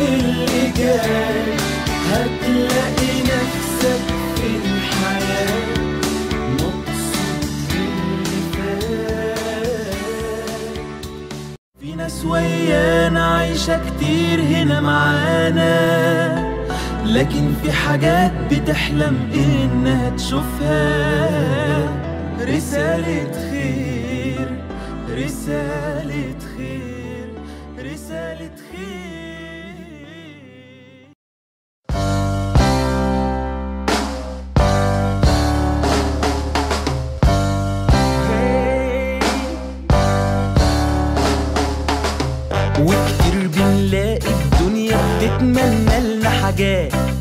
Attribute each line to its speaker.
Speaker 1: اللي جاي هتلاقي نفسك في الحياة مبسوط باللي فات في ناس ويانا عايشة كتير هنا معانا لكن في حاجات بتحلم انها تشوفها رسالة خير رسالة خير رسالة خير وكتير بنلاقي الدنيا بتتمنى لنا حاجات